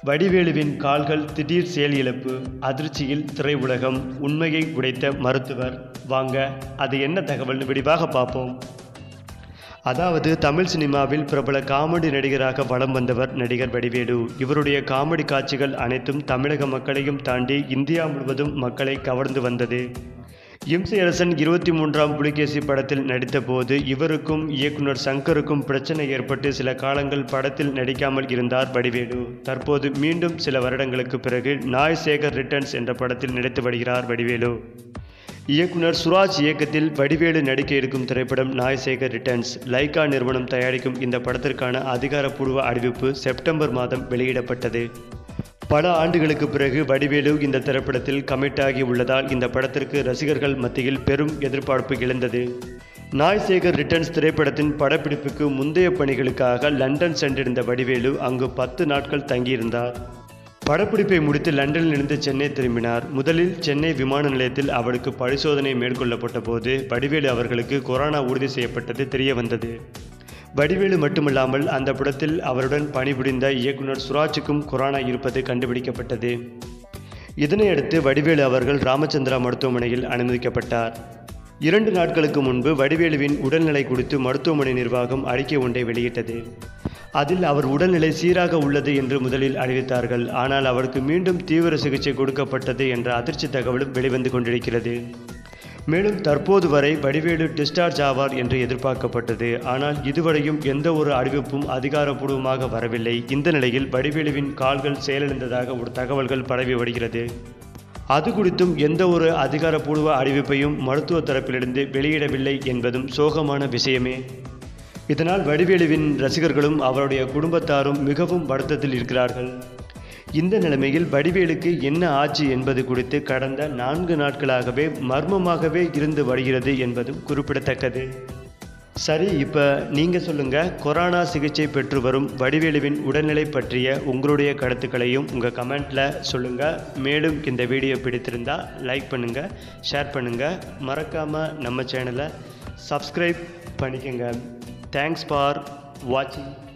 வடிவேலுவின் கால்கள் திடீர் செயல் இழப்பு அதிர்ச்சியில் திரையுலகம் உண்மையை உடைத்த மருத்துவர் வாங்க அது என்ன தகவல்னு விரிவாக பார்ப்போம் அதாவது தமிழ் சினிமாவில் பிரபல காமெடி நடிகராக வலம் வந்தவர் நடிகர் வடிவேலு இவருடைய காமெடி காட்சிகள் அனைத்தும் தமிழக மக்களையும் தாண்டி இந்தியா முழுவதும் மக்களை கவர்ந்து வந்தது இம்சையரசன் இருபத்தி மூன்றாம் புலிகேசி படத்தில் நடித்தபோது இவருக்கும் இயக்குனர் சங்கருக்கும் பிரச்சனை ஏற்பட்டு சில காலங்கள் படத்தில் நடிக்காமல் இருந்தார் வடிவேலு தற்போது மீண்டும் சில வருடங்களுக்கு பிறகு நாய் சேகர் ரிட்டர்ன்ஸ் என்ற படத்தில் நடித்து வருகிறார் வடிவேலு இயக்குனர் சுராஜ் இயக்கத்தில் வடிவேலு நடிக்க இருக்கும் திரைப்படம் நாய்சேகர் ரிட்டர்ன்ஸ் லைகா நிறுவனம் தயாரிக்கும் இந்த படத்திற்கான அதிகாரப்பூர்வ அறிவிப்பு செப்டம்பர் மாதம் வெளியிடப்பட்டது பல ஆண்டுகளுக்கு பிறகு வடிவேலு இந்த திரைப்படத்தில் கமிட் ஆகி உள்ளதால் இந்த படத்திற்கு ரசிகர்கள் மத்தியில் பெரும் எதிர்பார்ப்பு எழுந்தது நாய்சேகர் ரிட்டர்ன்ஸ் திரைப்படத்தின் படப்பிடிப்புக்கு முந்தைய பணிகளுக்காக லண்டன் சென்றிருந்த வடிவேலு அங்கு பத்து நாட்கள் தங்கியிருந்தார் படப்பிடிப்பை முடித்து லண்டனிலிருந்து சென்னை திரும்பினார் முதலில் சென்னை விமான நிலையத்தில் அவருக்கு பரிசோதனை மேற்கொள்ளப்பட்ட போது வடிவேலு அவர்களுக்கு கொரோனா உறுதி செய்யப்பட்டது தெரிய வந்தது வடிவேலு மட்டுமல்லாமல் அந்த படத்தில் அவருடன் பணிபுரிந்த இயக்குனர் சுராஜுக்கும் கொரோனா இருப்பது கண்டுபிடிக்கப்பட்டது இதனையடுத்து வடிவேலு அவர்கள் ராமச்சந்திரா மருத்துவமனையில் அனுமதிக்கப்பட்டார் இரண்டு நாட்களுக்கு முன்பு வடிவேலுவின் உடல்நிலை குறித்து மருத்துவமனை நிர்வாகம் அறிக்கை ஒன்றை வெளியிட்டது அதில் அவர் உடல்நிலை சீராக உள்ளது என்று முதலில் அறிவித்தார்கள் ஆனால் அவருக்கு மீண்டும் தீவிர சிகிச்சை கொடுக்கப்பட்டது என்ற அதிர்ச்சி தகவலும் வெளிவந்து கொண்டிருக்கிறது மேலும் தற்போது வரை வடிவேலு டிஸ்சார்ஜ் ஆவார் என்று எதிர்பார்க்கப்பட்டது ஆனால் இதுவரையும் எந்த ஒரு அறிவிப்பும் அதிகாரப்பூர்வமாக வரவில்லை இந்த நிலையில் வடிவேலுவின் கால்கள் செயலிழந்ததாக ஒரு தகவல்கள் பரவி வருகிறது அது குறித்தும் எந்த ஒரு அதிகாரப்பூர்வ அறிவிப்பையும் மருத்துவ தரப்பிலிருந்து வெளியிடவில்லை என்பதும் சோகமான விஷயமே இதனால் வடிவேலுவின் ரசிகர்களும் அவருடைய குடும்பத்தாரும் மிகவும் வருத்தத்தில் இருக்கிறார்கள் இந்த நிலைமையில் வடிவேலுக்கு என்ன ஆச்சு என்பது குறித்து கடந்த நான்கு நாட்களாகவே மர்மமாகவே இருந்து வருகிறது என்பதும் குறிப்பிடத்தக்கது சரி இப்போ நீங்கள் சொல்லுங்கள் கொரோனா சிகிச்சை பெற்று வரும் வடிவேலுவின் உடல்நிலை பற்றிய உங்களுடைய கருத்துக்களையும் உங்கள் கமெண்ட்டில் சொல்லுங்கள் மேலும் இந்த வீடியோ பிடித்திருந்தால் லைக் பண்ணுங்கள் ஷேர் பண்ணுங்கள் மறக்காமல் நம்ம சேனலை சப்ஸ்கிரைப் பண்ணிக்கோங்க தேங்க்ஸ் ஃபார் வாட்சிங்